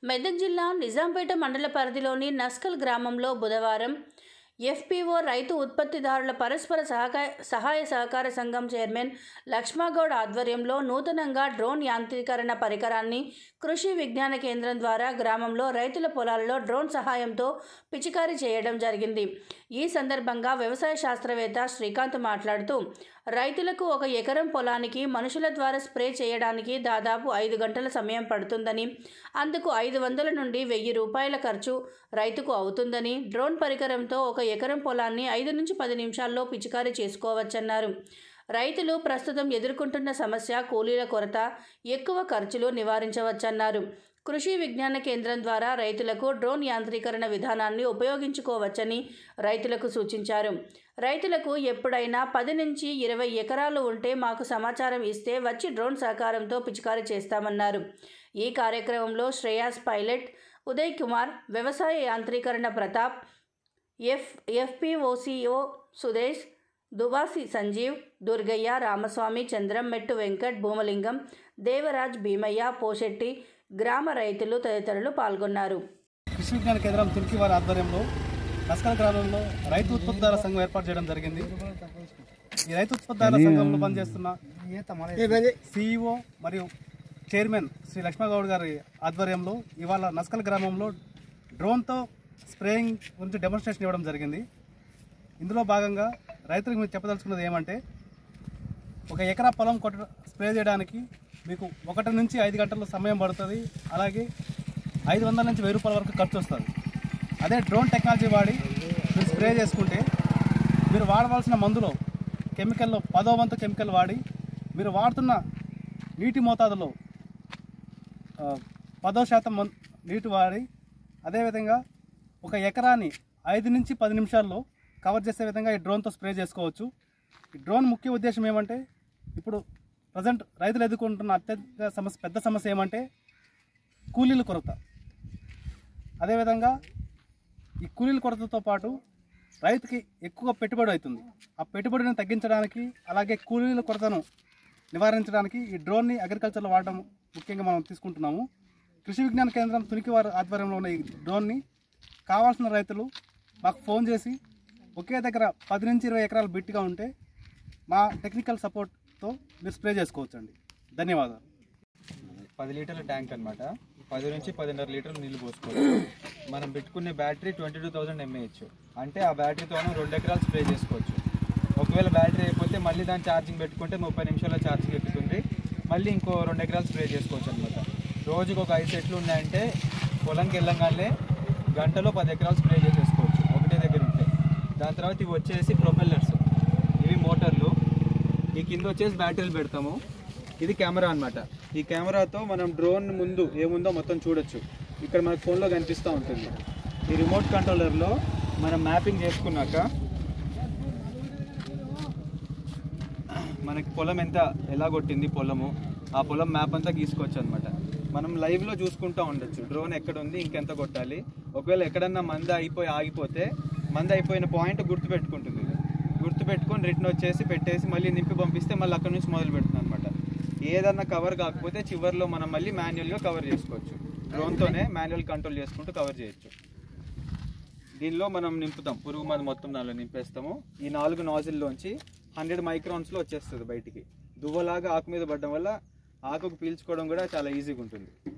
మెదక్ జిల్లా నిజాంపేట మండల పరిధిలోని నస్కల్ గ్రామంలో బుధవారం ఎఫ్పిఓ రైతు ఉత్పత్తిదారుల పరస్పర సహకార సహాయ సహకార సంఘం చైర్మన్ లక్ష్మాగౌడ్ ఆధ్వర్యంలో నూతనంగా డ్రోన్ యాంత్రీకరణ పరికరాన్ని కృషి విజ్ఞాన కేంద్రం ద్వారా గ్రామంలో రైతుల పొలాలలో డ్రోన్ సహాయంతో పిచికారీ చేయడం జరిగింది ఈ సందర్భంగా వ్యవసాయ శాస్త్రవేత్త శ్రీకాంత్ మాట్లాడుతూ రైతులకు ఒక ఎకరం పొలానికి మనుషుల ద్వారా స్ప్రే చేయడానికి దాదాపు ఐదు గంటల సమయం పడుతుందని అందుకు ఐదు వందల నుండి వెయ్యి రూపాయల ఖర్చు రైతుకు అవుతుందని డ్రోన్ పరికరంతో ఒక ఎకరం పొలాన్ని ఐదు నుంచి పది నిమిషాల్లో పిచికారీ చేసుకోవచ్చన్నారు రైతులు ప్రస్తుతం ఎదుర్కొంటున్న సమస్య కూలీల కొరత ఎక్కువ ఖర్చులు నివారించవచ్చన్నారు కృషి విజ్ఞాన కేంద్రం ద్వారా రైతులకు డ్రోన్ యాంత్రీకరణ విధానాన్ని ఉపయోగించుకోవచ్చని రైతులకు సూచించారు రైతులకు ఎప్పుడైనా పది నుంచి ఇరవై ఎకరాలు ఉంటే మాకు సమాచారం ఇస్తే వచ్చి డ్రోన్ సహకారంతో పిచికారీ చేస్తామన్నారు ఈ కార్యక్రమంలో శ్రేయాస్ పైలట్ ఉదయ్ కుమార్ వ్యవసాయ యాంత్రీకరణ ప్రతాప్ ఎఫ్ ఎఫ్పిఓసిఓ సుదేశ్ దుబాసి సంజీవ్ దుర్గయ్య రామస్వామి చంద్రం మెట్టు వెంకట్ భూమలింగం దేవరాజ్ భీమయ్య పోషెట్టి గ్రామ రైతులు తదితరులు పాల్గొన్నారు కృషి విజ్ఞాన కేంద్రం తుర్కి వారి ఆధ్వర్యంలో నస్కల్ గ్రామంలో రైతు ఉత్పత్తిదారుల సంఘం ఏర్పాటు చేయడం జరిగింది ఈ రైతు ఉత్పత్తిదారుల సంఘంలో పనిచేస్తున్న సిఇఓ మరియు చైర్మన్ శ్రీ లక్ష్మణగౌడ్ గారి ఆధ్వర్యంలో ఇవాళ నస్కల్ గ్రామంలో డ్రోన్తో స్ప్రేయింగ్ గురించి డెమోన్స్ట్రేషన్ ఇవ్వడం జరిగింది ఇందులో భాగంగా రైతులకు మీరు చెప్పదలుచుకున్నది ఏమంటే ఒక ఎకరా పొలం కొట్ట స్ప్రే చేయడానికి మీకు ఒకటి నుంచి ఐదు గంటల సమయం పడుతుంది అలాగే ఐదు వందల నుంచి వెయ్యి రూపాయల వరకు ఖర్చు వస్తుంది అదే డ్రోన్ టెక్నాలజీ వాడి మీరు స్ప్రే చేసుకుంటే మీరు వాడవలసిన మందులో కెమికల్లో పదో వంతు కెమికల్ వాడి మీరు వాడుతున్న నీటి మోతాదులో ఆ, పదో శాతం మన్- నీటి వాడి అదేవిధంగా ఒక ఎకరాన్ని ఐదు నుంచి పది నిమిషాల్లో కవర్ చేసే విధంగా ఈ డ్రోన్తో స్ప్రే చేసుకోవచ్చు ఈ డ్రోన్ ముఖ్య ఉద్దేశం ఏమంటే ఇప్పుడు ప్రజెంట్ రైతులు ఎదుర్కొంటున్న అత్యంత సమస్య పెద్ద సమస్య ఏమంటే కూలీల కొరత అదేవిధంగా ఈ కూలీల కొరతతో పాటు రైతుకి ఎక్కువ పెట్టుబడి అవుతుంది ఆ పెట్టుబడిని తగ్గించడానికి అలాగే కూలీల కొరతను నివారించడానికి ఈ డ్రోన్ని అగ్రికల్చర్లో వాడడం ముఖ్యంగా మనం తీసుకుంటున్నాము కృషి విజ్ఞాన కేంద్రం తునికివారి ఆధ్వర్యంలో ఉన్న ఈ డ్రోన్ని కావాల్సిన రైతులు మాకు ఫోన్ చేసి ఒకే దగ్గర పది నుంచి ఇరవై ఎకరాలు బిట్గా ఉంటే మా టెక్నికల్ సపోర్ట్తో మీరు స్ప్రే చేసుకోవచ్చండి ధన్యవాదాలు పది లీటర్ల ట్యాంక్ అనమాట పది నుంచి పదిన్నర లీటర్లు నీళ్లు పోసుకోవచ్చు మనం పెట్టుకునే battery twenty two thousand mAh అంటే ఆ బ్యాటరీతో మనం రెండు ఎకరాలు స్ప్రే చేసుకోవచ్చు ఒకవేళ బ్యాటరీ అయిపోతే మళ్ళీ దాన్ని ఛార్జింగ్ పెట్టుకుంటే ముప్పై నిమిషాల్లో ఛార్జింగ్ ఎక్కుతుంది మళ్ళీ ఇంకో రెండు ఎకరాలు స్ప్రే చేసుకోవచ్చు అనమాట రోజుకి ఒక ఐదు సెట్లు ఉన్నాయంటే పొలంకి వెళ్ళంగానే గంటలో పది ఎకరాలు స్ప్రే చేసేసుకోవచ్చు ఒకటే దగ్గర ఉంటే దాని తర్వాత ఇవి వచ్చేసి ప్రొపెల్లర్స్ ఇవి మోటార్లు ఈ కింద వచ్చేసి బ్యాటరీలు పెడతాము ఇది కెమెరా అన్నమాట ఈ కెమెరాతో మనం డ్రోన్ ముందు ఏముందో మొత్తం చూడొచ్చు ఇక్కడ మనకు ఫోన్లో కనిపిస్తూ ఉంటుంది ఈ రిమోట్ కంట్రోలర్లో మనం మ్యాపింగ్ చేసుకున్నాక మనకి పొలం ఎంత ఎలా కొట్టింది పొలము ఆ పొలం మ్యాప్ అంతా గీసుకోవచ్చు అనమాట మనం లైవ్లో చూసుకుంటూ ఉండొచ్చు డ్రోన్ ఎక్కడ ఉంది ఇంకెంత కొట్టాలి ఒకవేళ ఎక్కడన్నా మంద అయిపోయి ఆగిపోతే మంద అయిపోయిన పాయింట్ గుర్తు పెట్టుకుంటుంది ఇది గుర్తు పెట్టుకొని రిటర్న్ వచ్చేసి పెట్టేసి మళ్ళీ నింపి పంపిస్తే మళ్ళీ అక్కడ నుంచి మొదలు పెడుతుంది అనమాట ఏదన్నా కవర్ కాకపోతే చివర్లో మనం మళ్ళీ మాన్యువల్గా కవర్ చేసుకోవచ్చు డ్రోన్తోనే మాన్యువల్ కంట్రోల్ చేసుకుంటూ కవర్ చేయొచ్చు దీనిలో మనం నింపుతాం పురుగు మందు మొత్తం దానిలో నింపేస్తాము ఈ నాలుగు నాజిల్లోంచి హండ్రెడ్ మైక్రాన్స్లో వచ్చేస్తుంది బయటికి దువ్వలాగా ఆకు మీద పడడం వల్ల ఆకుకు పీల్చుకోవడం కూడా చాలా ఈజీగా ఉంటుంది